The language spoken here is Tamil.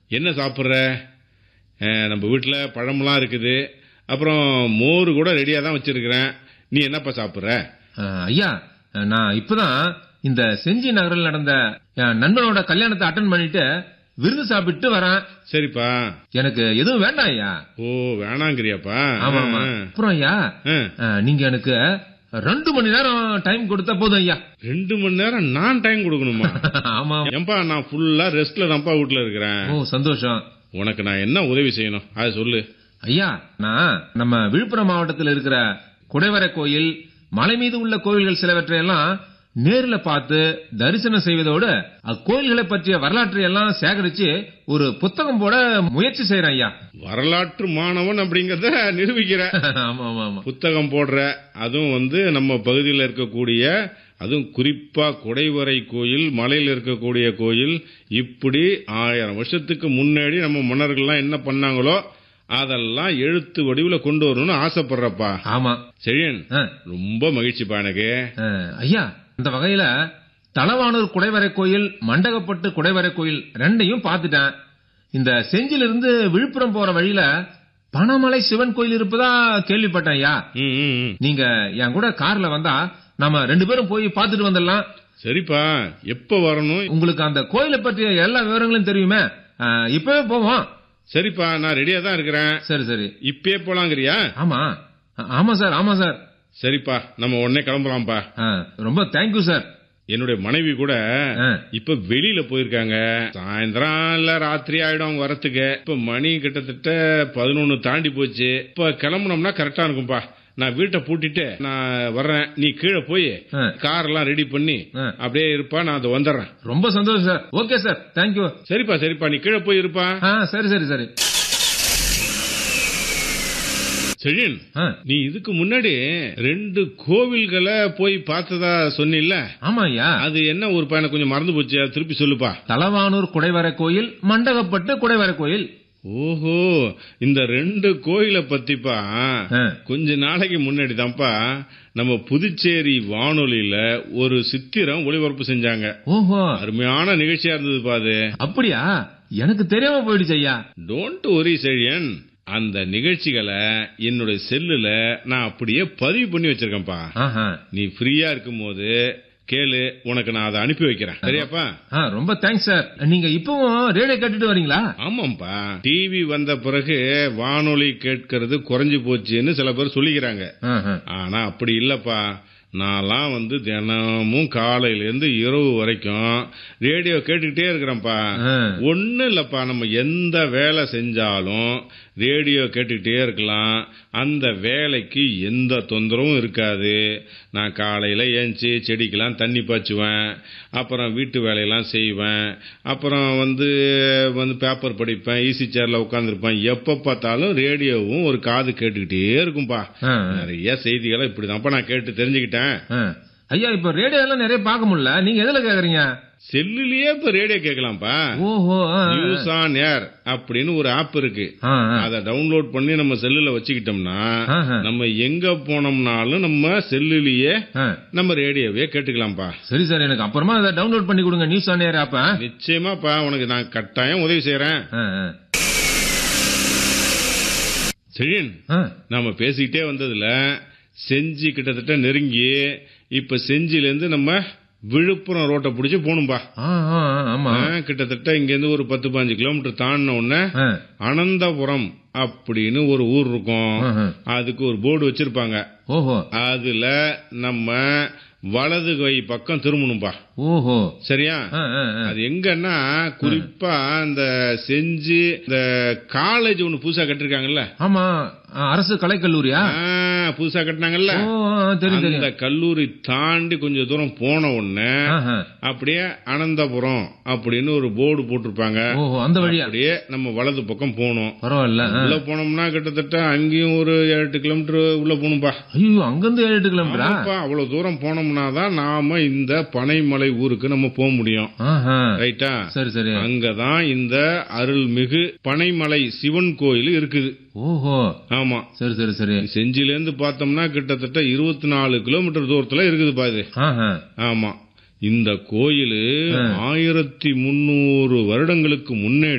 என்ன சாப்பிட்ற அஹ், நம்ம வீட்டில் பழமெல்லாம் இருக்குது அப்புறம் மோர் கூட ரெடியாக தான் வச்சிருக்கிறேன் நீ என்னப்பா சாப்பிட்ற அஹ், ஐயா நான் இப்பதான் இந்த செஞ்சி நகரில் நடந்த என் நண்பனோட கல்யாணத்தை அட்டன் பண்ணிட்டு விருது சாப்பிட்டு வரேன் சரிப்பா எனக்கு எதுவும் வேண்டாம் ஐயா ஓ வேணாங்கிறியாப்பா ஆமா ஆமா அப்புறம் ஐயா ஆ. அஹ், நீங்க எனக்கு ரெண்டு மணி நேரம் டைம் கொடுத்தா போதும் ஐயா ரெண்டு மணி நேரம் நான் டைம் கொடுக்கணுமா ஆமா ஆமா. ஏன்பா நான் ஃபுல்லா ரெஸ்ட்ல தான்ப்பா வீட்டுல இருக்கிறேன் ஓ சந்தோஷம் உனக்கு நான் என்ன உதவி செய்யணும் அதை சொல்லு ஐயா நான் நம்ம விழுப்புரம் மாவட்டத்தில் இருக்கிற குடைவரை கோயில் மலை மீது உள்ள கோயில்கள் சிலவற்றை எல்லாம் நேர்ல பார்த்து தரிசனம் செய்வதோடு அக்கோயில்களை பற்றிய வரலாற்றை எல்லாம் சேகரிச்சு ஒரு புத்தகம் போட முயற்சி செய்யறேன் ஐயா வரலாற்று மாணவன் அப்படிங்கறத நிரூபிக்கிற ஆமா ஆமா ஆமா புத்தகம் போடுற அதுவும் வந்து நம்ம பகுதியில் இருக்கக்கூடிய அதுவும் குறிப்பா குடைவரை கோயில் மலையில் இருக்கக்கூடிய கோயில் இப்படி ஆயிரம் வருஷத்துக்கு முன்னாடி நம்ம மன்னர்கள்லாம் என்ன பண்ணாங்களோ அதெல்லாம் எழுத்து வடிவுல கொண்டு வரணும்னு ஆசைப்படுறப்பா ஆமா செழியன் ஆ, ரொம்ப மகிழ்ச்சிப்பா எனக்கு ஆ, ஐயா இந்த வகையில தலவானூர் குடைவரை கோயில் மண்டகப்பட்டு குடைவரை கோயில் ரெண்டையும் பார்த்துட்டேன் இந்த செஞ்சிலிருந்து விழுப்புரம் போற வழியில பனமலை சிவன் கோயில் இருப்பதா கேள்விப்பட்டேன் ஐயா ம், ம், ம். நீங்க என் கூட கார்ல வந்தா நம்ம ரெண்டு பேரும் போய் பார்த்துட்டு வந்துடலாம் சரிப்பா எப்ப வரணும் உங்களுக்கு அந்த கோயிலை பற்றிய எல்லா விவரங்களும் தெரியுமே ஆ, இப்பவே போவோம் சரிப்பா நான் ரெடியா தான் இருக்கிறேன் சரி சரி இப்பயே போலாங்கிறியா ஆமா ஆ, ஆமா சார் ஆமா சார் சரிப்பா நம்ம உடனே கிளம்பலாம்ப்பா ஆ, ரொம்ப தேங்க்யூ சார் என்னுடைய மனைவி கூட ஆ. இப்ப வெளியில போயிருக்காங்க சாயந்தரம் இல்ல ராத்திரி ஆயிடும் அவங்க வரத்துக்கு இப்ப மணி கிட்டத்தட்ட பதினொன்னு தாண்டி போச்சு இப்ப கிளம்புனோம்னா கரெக்டா இருக்கும்பா நான் வீட்டை பூட்டிட்டு நான் வர்றேன் நீ கீழே போய் ஆ. கார் எல்லாம் ரெடி பண்ணி ஆ. அப்படியே இருப்பா நான் அதை வந்துடுறேன் ரொம்ப சந்தோஷம் சார் ஓகே சார் தேங்க்யூ சரிப்பா சரிப்பா நீ கீழே போய் இருப்பா ஆ சரி சரி சரி செழியன் ஆ, நீ இதுக்கு முன்னாடி ரெண்டு கோவில்களை போய் பார்த்ததா சொன்னில்ல ஆமா ஐயா அது என்ன ஒரு பையனை கொஞ்சம் மறந்து போச்சு அதை திருப்பி சொல்லுப்பா தலவானூர் குடைவரை கோயில் மண்டகப்பட்டு குடைவரை கோயில் ஓஹோ இந்த ரெண்டு கோயிலை பத்திப்பா ஆ, கொஞ்ச நாளைக்கு முன்னாடி தான்ப்பா நம்ம புதுச்சேரி வானொலியில ஒரு சித்திரம் ஒளிபரப்பு செஞ்சாங்க ஓஹோ அருமையான நிகழ்ச்சியா இருந்ததுப்பா அது அப்படியா எனக்கு தெரியாம போயிடுச்சு ஐயா டோன்ட் ஒரி செழியன் அந்த நிகழ்ச்சிகளை என்னுடைய செல்லுல நான் அப்படியே பதிவு பண்ணி வச்சிருக்கேன்ப்பா ஆஹா. நீ ஃப்ரீயா இருக்கும்போது கேளு உனக்கு நான் அதை அனுப்பி வைக்கிறேன் சரியாப்பா ஆ, ரொம்ப தேங்க்ஸ் சார் நீங்க இப்பவும் ரேடியோ கேட்டுட்டு வரீங்களா ஆமாப்பா டிவி வந்த பிறகு வானொலி கேட்கறது குறைஞ்சு போச்சுன்னு சில பேர் சொல்லிக்கிறாங்க ஆஹா. ஆனா அப்படி இல்லப்பா நான்லாம் வந்து தினமும் காலையில இருந்து இரவு வரைக்கும் ரேடியோ கேட்டுக்கிட்டே இருக்கிறேன்ப்பா ஆ. ஒண்ணும் இல்லப்பா நம்ம எந்த வேலை செஞ்சாலும் ரேடியோ கேட்டுக்கிட்டே இருக்கலாம் அந்த வேலைக்கு எந்த தொந்தரவும் இருக்காது நான் காலையில ஏஞ்சி செடிக்கெல்லாம் தண்ணி பாய்ச்சுவேன் அப்புறம் வீட்டு வேலையெல்லாம் செய்வேன் அப்புறம் வந்து வந்து பேப்பர் படிப்பேன் ஈசி சேர்ல உட்காந்துருப்பேன் எப்ப பார்த்தாலும் ரேடியோவும் ஒரு காது கேட்டுக்கிட்டே இருக்கும்பா ஆ, நிறைய செய்திகளை இப்படிதான்ப்பா நான் கேட்டு தெரிஞ்சுக்கிட்டேன் ஆ. ஐயா இப்ப ரேடியோ எல்லாம் நிறைய பார்க்க முடியல நீங்க எதுல கேக்குறீங்க செல்லுலயே இப்ப ரேடியோ கேட்கலாம்ப்பா ஓஹோ ஆ, நியூஸ் ஆன் ஏர் அப்படின்னு ஒரு ஆப் இருக்கு ஆ, ஆ. அதை டவுன்லோட் பண்ணி நம்ம செல்லுல வச்சுக்கிட்டோம்னா ஆஹா. நம்ம எங்க போனோம்னாலும் நம்ம செல்லுலயே ஆ. நம்ம ரேடியோவே கேட்டுக்கலாம்ப்பா சரி சார் எனக்கு அப்புறமா அதை டவுன்லோட் பண்ணி கொடுங்க நியூஸ் ஆன் ஏர் ஆப்ப நிச்சயமாப்பா உனக்கு நான் கட்டாயம் உதவி செய்யறேன் செழியன் நாம பேசிக்கிட்டே வந்ததுல செஞ்சி கிட்டத்தட்ட நெருங்கி இப்ப செஞ்சில இருந்து நம்ம விழுப்புரம் ரோட்டை பிடிச்சி போகணும்பா ஆமா ஆ, கிட்டத்தட்ட இங்க இருந்து ஒரு பத்து பாஞ்சு கிலோமீட்டர் தாண்டின உடனே ஆ. அனந்தபுரம் அப்படின்னு ஒரு ஊர் இருக்கும் ஆஹா. அதுக்கு ஒரு போர்டு வச்சிருப்பாங்க ஓஹோ அதுல நம்ம வலது கை பக்கம் திரும்பணும்பா ஓஹோ சரியா ஆ, ஆ, ஆ. அது எங்கன்னா குறிப்பா இந்த செஞ்சு இந்த காலேஜ் ஒண்ணு புதுசா கட்டிருக்காங்கல்ல ஆமா ஆ, அரசு கலைக்கல்லூரியா ஆ, புதுசா கட்டினாங்கல்ல ஓ ஆ, தெரியும் அந்த தெரியும் கல்லூரி தாண்டி கொஞ்சம் தூரம் போன உடனே ஆஹா. அப்படியே அனந்தபுரம் அப்படின்னு ஒரு போர்டு போட்டிருப்பாங்க ஓஹோ அந்த வழியா அப்படியே நம்ம வலது பக்கம் போகணும் பரவாயில்ல ஆ. உள்ள போனோம்னா கிட்டத்தட்ட அங்கேயும் ஒரு ஏழு எட்டு கிலோமீட்டர் உள்ள போகணும்பா ஐயோ அங்கிருந்து ஏழு எட்டு கிலோமீட்டரா ஆமாப்பா, அவ்வளவு தூரம் போனோம்னா தான் நாம இந்த பனைமலை ஊருக்கு நம்ம போக முடியும் ஆஹா. ரைட்டா சரி சரி அங்கதான் இந்த அருள்மிகு பனைமலை சிவன் கோயில் இருக்குது ஓஹோ ஆமா சரி சரி சரி செஞ்சில இருந்து பார்த்தோம்னா கிட்டத்தட்ட இருபத்தி நாலு கிலோமீட்டர் தூரத்துல இருக்குது பாது ஆஹா. ஆமா இந்த கோயில் ஆ. ஆயிரத்தி முன்னூறு வருடங்களுக்கு முன்னே